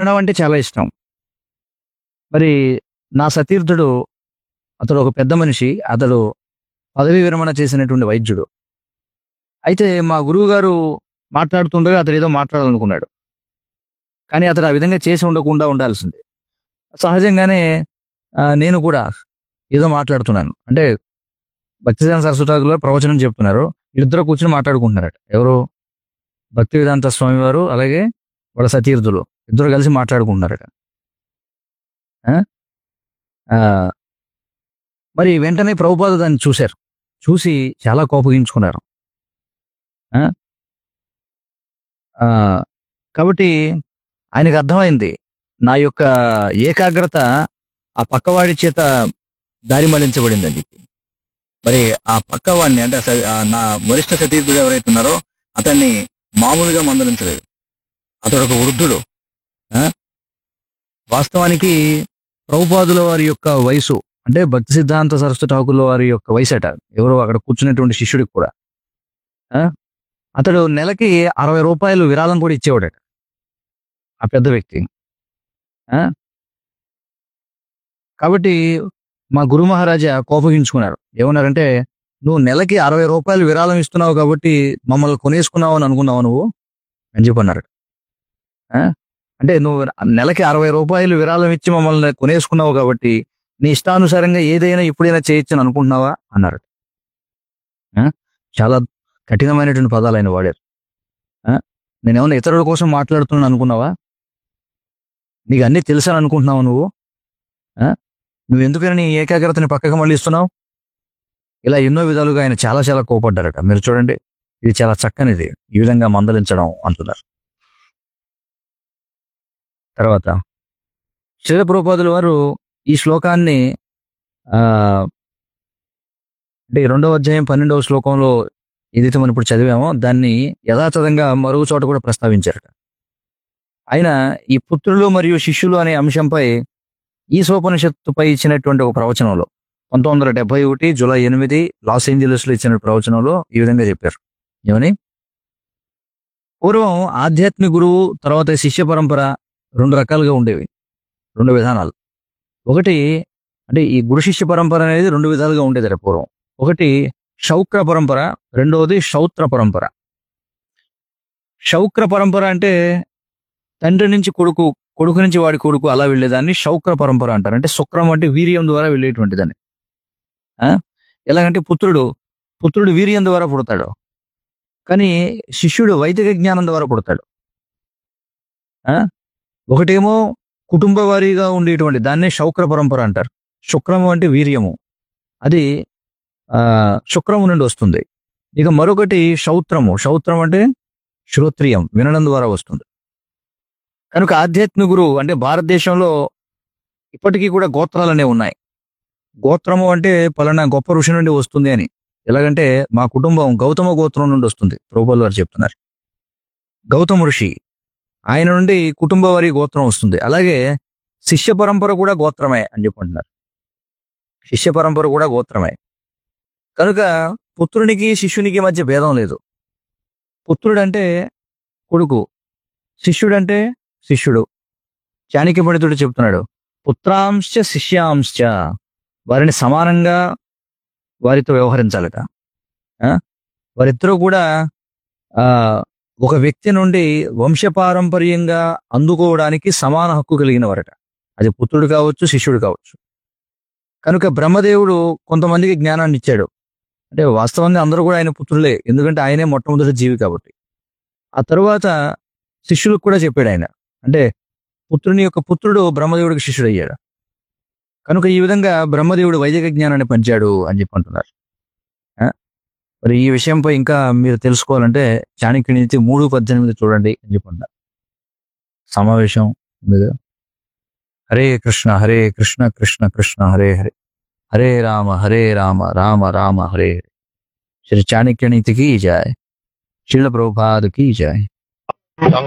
వినడం అంటే చాలా ఇష్టం మరి నా సతీర్థుడు అతడు ఒక పెద్ద మనిషి అతడు పదవి విరమణ చేసినటువంటి వైద్యుడు అయితే మా గురువు గారు మాట్లాడుతుండగా అతడు ఏదో మాట్లాడాలనుకున్నాడు కానీ అతడు ఆ విధంగా చేసి ఉండకుండా ఉండాల్సింది సహజంగానే ఆ, నేను కూడా ఏదో మాట్లాడుతున్నాను అంటే భక్తిదాన సరస్వతాకులో ప్రవచనం చెప్తున్నారు ఇద్దరు కూర్చొని మాట్లాడుకుంటున్నారట ఎవరు భక్తి వేదాంత స్వామి వారు అలాగే వాళ్ళ సతీర్థులు ఇద్దరు కలిసి మాట్లాడుకుంటున్నారట ఆ? ఆ, మరి వెంటనే ప్రభుపాద దాన్ని చూశారు చూసి చాలా కోపగించుకున్నారు ఆ? ఆ, కాబట్టి ఆయనకు అర్థమైంది నా యొక్క ఏకాగ్రత ఆ పక్కవాడి చేత దారి మళ్లించబడిందని చెప్పి మరి ఆ పక్కవాడిని అంటే ఆ స- ఆ నా వరిష్ఠ సతీర్థుడు ఎవరైతే ఉన్నారో అతన్ని మామూలుగా మందలించలేదు అతడు ఒక వృద్ధుడు ఆ? వాస్తవానికి ప్రభుపాదుల వారి యొక్క వయసు అంటే భక్తి సిద్ధాంత సరస్వతి ఠాకుల వారి యొక్క వయసు అట ఎవరో అక్కడ కూర్చున్నటువంటి శిష్యుడికి కూడా ఆ? అతడు నెలకి అరవై రూపాయలు విరాళం కూడా ఇచ్చేవాడట ఆ పెద్ద వ్యక్తి ఆ? కాబట్టి మా గురు మహారాజా కోపగించుకున్నారు ఏమన్నారంటే నువ్వు నెలకి అరవై రూపాయలు విరాళం ఇస్తున్నావు కాబట్టి మమ్మల్ని కొనేసుకున్నావు అని అనుకున్నావు నువ్వు అని చెప్పి అన్నారు ఆ? అంటే నువ్వు నెలకి అరవై రూపాయలు విరాళం ఇచ్చి మమ్మల్ని కొనేసుకున్నావు కాబట్టి నీ ఇష్టానుసారంగా ఏదైనా ఇప్పుడైనా చేయొచ్చు అని అనుకుంటున్నావా అన్నారు ఆ? చాలా కఠినమైనటువంటి పదాలు ఆయన వాడారు ఆ? నేనేమన్నా ఇతరుల కోసం మాట్లాడుతున్నాను అనుకున్నావా నీకు అన్నీ తెలుసని అనుకుంటున్నావు నువ్వు ఆ? నువ్వు ఎందుకని నీ ఏకాగ్రతని పక్కకు మళ్ళిస్తున్నావు ఇలా ఎన్నో విధాలుగా ఆయన చాలా చాలా కోపడ్డారట మీరు చూడండి ఇది చాలా చక్కనిది ఈ విధంగా మందలించడం అంటున్నారు తర్వాత శ్రీల ప్రభుపాదుల వారు ఈ శ్లోకాన్ని ఆ అంటే ఈ రెండవ అధ్యాయం పన్నెండవ శ్లోకంలో ఏదైతే మనం ఇప్పుడు చదివామో దాన్ని యథాతథంగా మరో చోట కూడా ప్రస్తావించారట ఆయన ఈ పుత్రులు మరియు శిష్యులు అనే అంశంపై ఈ సోపనిషత్తుపై ఇచ్చినటువంటి ఒక ప్రవచనంలో పంతొమ్మిది వందల డెబ్బై ఒకటి జూలై ఎనిమిది లాస్ ఏంజలీస్ లో ఇచ్చిన ప్రవచనంలో ఈ విధంగా చెప్పారు ఏమని పూర్వం ఆధ్యాత్మిక గురువు తర్వాత శిష్య పరంపర రెండు రకాలుగా ఉండేవి రెండు విధానాలు ఒకటి అంటే ఈ గురు శిష్య పరంపర అనేది రెండు విధాలుగా ఉండేది పూర్వం ఒకటి శౌక్ర పరంపర రెండవది శౌత్ర పరంపర శౌక్ర పరంపర అంటే తండ్రి నుంచి కొడుకు కొడుకు నుంచి వాడి కొడుకు అలా వెళ్ళేదాన్ని శౌక్ర పరంపర అంటారు అంటే శుక్రం అంటే వీర్యం ద్వారా వెళ్ళేటువంటి దాన్ని ఆ? ఎలాగంటే పుత్రుడు పుత్రుడు వీర్యం ద్వారా పుడతాడు కానీ శిష్యుడు వైదిక జ్ఞానం ద్వారా పుడతాడు ఆ? ఒకటేమో కుటుంబ వారీగా ఉండేటువంటి దాన్నే శౌక్ర పరంపర అంటారు శుక్రము అంటే వీర్యము అది ఆ శుక్రము నుండి వస్తుంది ఇక మరొకటి శౌత్రము శౌత్రం అంటే శ్రోత్రియం వినడం ద్వారా వస్తుంది కనుక ఆధ్యాత్మిక గురువు అంటే భారతదేశంలో ఇప్పటికీ కూడా గోత్రాలు అనేవి ఉన్నాయి గోత్రము అంటే పలానా గొప్ప ఋషి నుండి వస్తుంది అని ఎలాగంటే మా కుటుంబం గౌతమ గోత్రం నుండి వస్తుంది ప్రభుపాల్ వారు చెప్తున్నారు గౌతమ ఋషి ఆయన నుండి కుటుంబ వారి గోత్రం వస్తుంది అలాగే శిష్య పరంపర కూడా గోత్రమే అని చెప్పుకుంటున్నారు శిష్య పరంపర కూడా గోత్రమే కనుక పుత్రునికి శిష్యునికి మధ్య భేదం లేదు పుత్రుడంటే కొడుకు శిష్యుడంటే శిష్యుడు చాణక్య పండితుడు చెప్తున్నాడు పుత్రాంశ శిష్యాంశ వారిని సమానంగా వారితో వ్యవహరించాలట ఆ? వారిద్దరూ కూడా ఆ ఒక వ్యక్తి నుండి వంశపారంపర్యంగా అందుకోవడానికి సమాన హక్కు కలిగిన వారట అది పుత్రుడు కావచ్చు శిష్యుడు కావచ్చు కనుక బ్రహ్మదేవుడు కొంతమందికి జ్ఞానాన్ని ఇచ్చాడు అంటే వాస్తవంగా అందరూ కూడా ఆయన పుత్రులే ఎందుకంటే ఆయనే మొట్టమొదటి జీవి కాబట్టి ఆ తరువాత శిష్యులకు కూడా చెప్పాడు ఆయన అంటే పుత్రుని యొక్క పుత్రుడు బ్రహ్మదేవుడికి శిష్యుడు అయ్యాడు కనుక ఈ విధంగా బ్రహ్మదేవుడు వైదిక జ్ఞానాన్ని పంచాడు అని చెప్పి అంటున్నారు ఆ? మరి ఈ విషయంపై ఇంకా మీరు తెలుసుకోవాలంటే చాణక్య నీతి మూడు పద్దెనిమిది చూడండి అని చెప్పి అంటున్నారు సమావేశం ఉంది కదా. హరే కృష్ణ హరే కృష్ణ కృష్ణ కృష్ణ హరే హరే హరే రామ హరే రామ రామ రామ హరే హరే శ్రీ చాణక్య నీతికి జాయ్ శిల ప్రభుపాదకి జాయ్